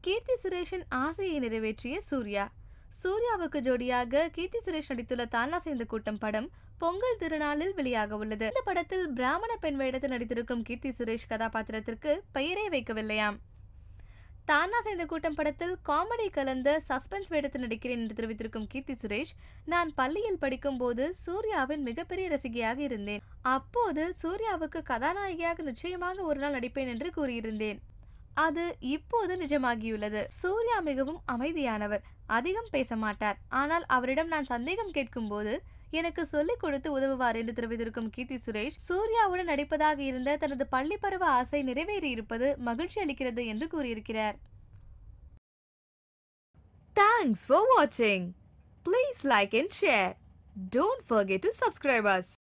கீர்த்தி சுரேஷின் ஆசையை நிறைவேற்றிய சூர்யா சூர்யாவுக்கு ஜோடியாக கீர்த்தி சுரேஷ் நடித்துள்ள தானா சேர்ந்த கூட்டம் படம் பொங்கல் திருநாளில் வெளியாக உள்ளது இந்த படத்தில் பிராமண பெண் வேடத்தில் நடித்திருக்கும் கீர்த்தி சுரேஷ் கதாபாத்திரத்திற்கு பெயரே வைக்கவில்லையாம் தானா சேர்ந்த கூட்டம் படத்தில் காமெடி கலந்த சஸ்பென்ஸ் வேடத்தில் நடிக்கிறேன் என்று தெரிவித்திருக்கும் கீர்த்தி சுரேஷ் நான் பள்ளியில் படிக்கும் போது சூர்யாவின் மிகப்பெரிய ரசிகையாக இருந்தேன் அப்போது சூர்யாவுக்கு கதாநாயகியாக நிச்சயமாக ஒரு நாள் நடிப்பேன் என்று கூறியிருந்தேன் அது இப்போது நிஜமாகியுள்ளது சூர்யா மிகவும் அமைதியானவர் அதிகம் பேச மாட்டார் ஆனால் அவரிடம் நான் சந்தேகம் கேட்கும்போது எனக்கு சொல்லிக் கொடுத்து உதவுவார் என்று தெரிவித்திருக்கும் கீர்த்தி சுரேஷ் சூர்யாவுடன் நடிப்பதாக இருந்த தனது பள்ளி பருவ ஆசை நிறைவேறியிருப்பது மகிழ்ச்சி அளிக்கிறது என்று கூறியிருக்கிறார் தேங்க்ஸ் ஃபார் வாட்சிங் please like and share don't forget to subscribe as